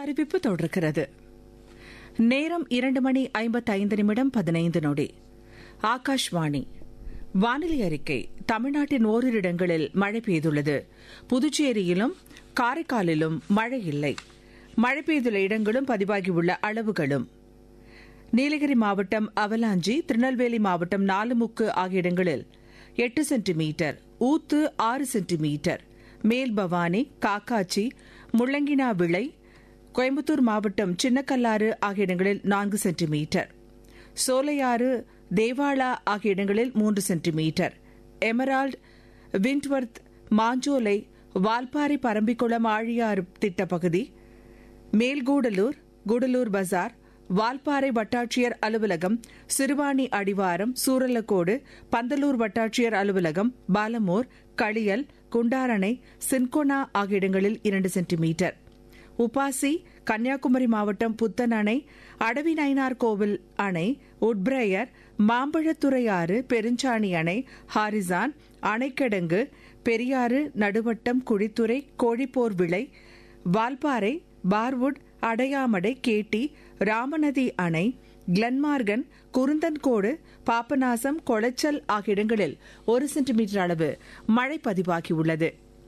அறிவிப்பு தொடர்கிறது நேரம் இரண்டு மணி ஐம்பத்தைந்து நிமிடம் பதினைந்து நொடி ஆகாஷ்வாணி வானிலை அறிக்கை தமிழ்நாட்டின் ஓரிரு இடங்களில் மழை பெய்துள்ளது புதுச்சேரியிலும் காரைக்காலிலும் மழை இல்லை மழை பெய்துள்ள இடங்களும் பதிவாகியுள்ள அளவுகளும் நீலகிரி மாவட்டம் அவலாஞ்சி திருநெல்வேலி மாவட்டம் நாலுமுக்கு ஆகிய இடங்களில் எட்டு சென்டிமீட்டர் ஊத்து ஆறு சென்டிமீட்டர் மேல் பவானி காக்காச்சி முள்ளங்கினா விளை கோயம்புத்தூர் மாவட்டம் சின்னக்கல்லாறு ஆகிய இடங்களில் நான்கு சென்டிமீட்டர் சோலையாறு தேவாலா ஆகிய இடங்களில் மூன்று centimetre Emerald Wentworth Manjolai Valparai Parambikulam Aliyar திட்ட பகுதி மேல்கூடலூர் கூடலூர் பஜார் வால்பாறை வட்டாட்சியர் அலுவலகம் சிறுவாணி அடிவாரம் சூரலக்கோடு பந்தலூர் வட்டாட்சியர் அலுவலகம் பாலமோர் களியல் குண்டாரணை சின்கோனா ஆகிய இடங்களில் இரண்டு சென்டிமீட்டர் உபாசி கன்னியாகுமரி மாவட்டம் புத்தன் அணை அடவி நயினார் கோவில் அணை உட்பிரையர் மாம்பழத்துறையாறு பெருஞ்சாணி அணை ஹாரிசான் அணைக்கடங்கு பெரியாறு நடுவட்டம் குழித்துறை கோழிப்போர் விளை வால்பாறை பார்வுட் அடையாமடை கேட்டி ராமநதி அணை கிளன்மார்கன் குருந்தன்கோடு பாபநாசம் கொளச்சல் ஆகிய இடங்களில் ஒரு சென்டிமீட்டர் அளவு மழை பதிவாகியுள்ளது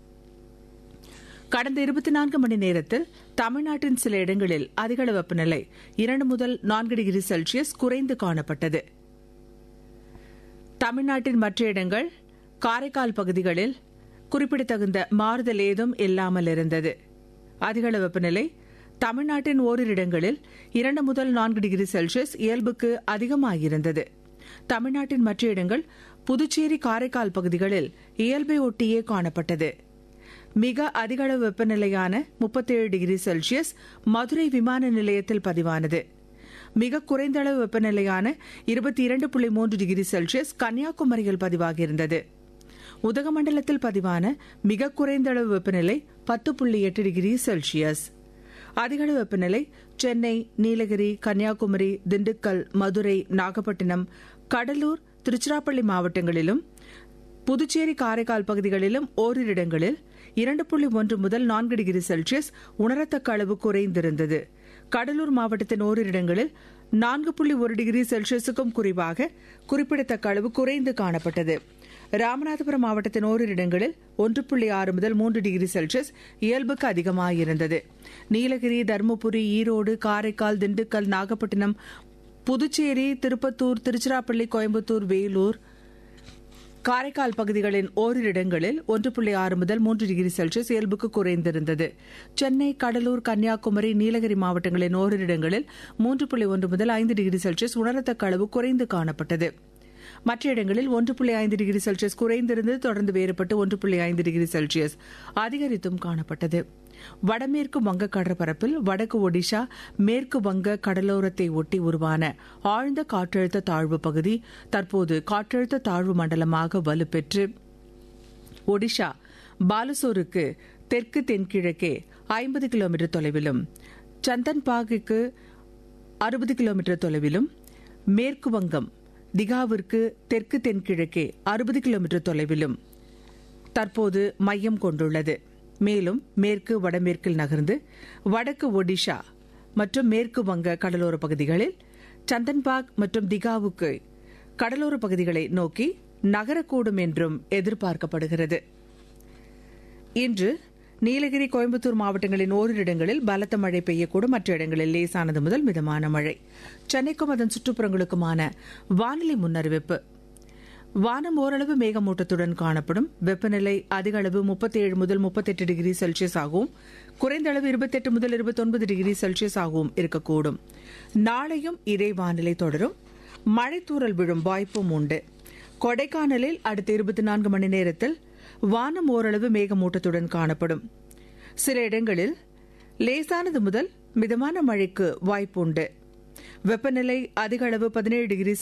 கடந்த இருபத்தி நான்கு மணி நேரத்தில் தமிழ்நாட்டின் சில இடங்களில் அதிகள வெப்பநிலை இரண்டு முதல் நான்கு டிகிரி செல்சியஸ் குறைந்து காணப்பட்டது தமிழ்நாட்டின் மற்ற இடங்கள் காரைக்கால் பகுதிகளில் குறிப்பிடத்தகுந்த மாறுதல் ஏதும் இல்லாமல் இருந்தது அதிகள வெப்பநிலை தமிழ்நாட்டின் ஓரிரு இடங்களில் இரண்டு முதல் நான்கு டிகிரி செல்சியஸ் இயல்புக்கு அதிகமாகியிருந்தது தமிழ்நாட்டின் மற்ற இடங்கள் புதுச்சேரி காரைக்கால் பகுதிகளில் இயல்பை ஒட்டியே காணப்பட்டது மிக அதிகளவு வெப்பநிலையான முப்பத்தேழு டிகிரி செல்சியஸ் மதுரை விமான நிலையத்தில் பதிவானது மிக குறைந்த அளவு வெப்பநிலையான இருபத்தி இரண்டு புள்ளி மூன்று டிகிரி செல்சியஸ் கன்னியாகுமரியில் பதிவாகியிருந்தது உதகமண்டலத்தில் பதிவான மிக குறைந்த அளவு வெப்பநிலை பத்து புள்ளி எட்டு டிகிரி செல்சியஸ் அதிகளவு வெப்பநிலை சென்னை நீலகிரி கன்னியாகுமரி திண்டுக்கல் மதுரை நாகப்பட்டினம் கடலூர் திருச்சிராப்பள்ளி மாவட்டங்களிலும் புதுச்சேரி காரைக்கால் பகுதிகளிலும் ஓரிரு இடங்களில் இரண்டு புள்ளி ஒன்று முதல் நான்கு டிகிரி செல்சியஸ் உணரத்தக்க அளவு குறைந்திருந்தது கடலூர் மாவட்டத்தின் ஓரிரு இடங்களில் நான்கு புள்ளி ஒரு டிகிரி செல்சியஸுக்கும் குறைவாக குறிப்பிடத்தக்க அளவு குறைந்து காணப்பட்டது ராமநாதபுரம் மாவட்டத்தின் ஓரிரு இடங்களில் ஒன்று புள்ளி ஆறு முதல் மூன்று டிகிரி செல்சியஸ் இயல்புக்கு அதிகமாயிருந்தது நீலகிரி தருமபுரி ஈரோடு காரைக்கால் திண்டுக்கல் நாகப்பட்டினம் புதுச்சேரி திருப்பத்தூர் திருச்சிராப்பள்ளி கோயம்புத்தூர் வேலூர் காரைக்கால் பகுதிகளின் ஓரிரு இடங்களில் ஒன்று புள்ளி ஆறு முதல் மூன்று டிகிரி செல்சியஸ் இயல்புக்கு குறைந்திருந்தது சென்னை கடலூர் கன்னியாகுமரி நீலகிரி மாவட்டங்களின் ஓரிரு இடங்களில் மூன்று புள்ளி ஒன்று முதல் ஐந்து டிகிரி செல்சியஸ் உணரத்தக்க அளவு குறைந்து காணப்பட்டது மற்ற இடங்களில் ஒன்று புள்ளி ஐந்து டிகிரி செல்சியஸ் குறைந்திருந்து தொடர்ந்து வேறுபட்டு ஒன்று புள்ளி ஐந்து டிகிரி செல்சியஸ் அதிகரித்தும் காணப்பட்டது வடமேற்கு வங்க கடற்பரப்பில் வடக்கு ஒடிஷா மேற்கு வங்க கடலோரத்தை ஒட்டி உருவான ஆழ்ந்த காற்றழுத்த தாழ்வு பகுதி தற்போது காற்றழுத்த தாழ்வு மண்டலமாக வலுப்பெற்று ஒடிஷா பாலசோருக்கு தெற்கு தென்கிழக்கே ஐம்பது கிலோமீட்டர் தொலைவிலும் சந்தன்பாகுக்கு அறுபது கிலோமீட்டர் தொலைவிலும் மேற்கு வங்கம் திகாவிற்கு தெற்கு தென்கிழக்கே அறுபது கிலோமீட்டர் தொலைவிலும் தற்போது மையம் கொண்டுள்ளது மேலும் மேற்கு வடமேற்கில் நகர்ந்து வடக்கு ஒடிஷா மற்றும் மேற்கு வங்க கடலோர பகுதிகளில் சந்தன்பாக் மற்றும் திகாவுக்கு கடலோர பகுதிகளை நோக்கி நகரக்கூடும் என்றும் எதிர்பார்க்கப்படுகிறது இன்று நீலகிரி கோயம்புத்தூர் மாவட்டங்களின் ஓரிரு இடங்களில் பலத்த மழை பெய்யக்கூடும் மற்ற இடங்களில் லேசானது முதல் மிதமான மழை சென்னைக்கும் அதன் சுற்றுப்புறங்களுக்குமான வானிலை முன்னறிவிப்பு வானம் ஓரளவு மேகமூட்டத்துடன் காணப்படும் வெப்பநிலை அதிக அளவு முப்பத்தேழு முதல் முப்பத்தெட்டு டிகிரி செல்சியஸ் ஆகவும் குறைந்த அளவு இருபத்தெட்டு முதல் இருபத்தொன்பது டிகிரி செல்சியஸ் ஆகவும் இருக்கக்கூடும் நாளையும் இதே வானிலை தொடரும் மழை தூறல் விழும் வாய்ப்பும் உண்டு கொடைக்கானலில் அடுத்த இருபத்தி நான்கு மணி நேரத்தில் வானம் ஓரளவு மேகமூட்டத்துடன் காணப்படும் சில இடங்களில் லேசானது முதல் மிதமான மழைக்கு வாய்ப்புண்டு வெப்பநிலை அதிக அளவு பதினேழு டிகிரி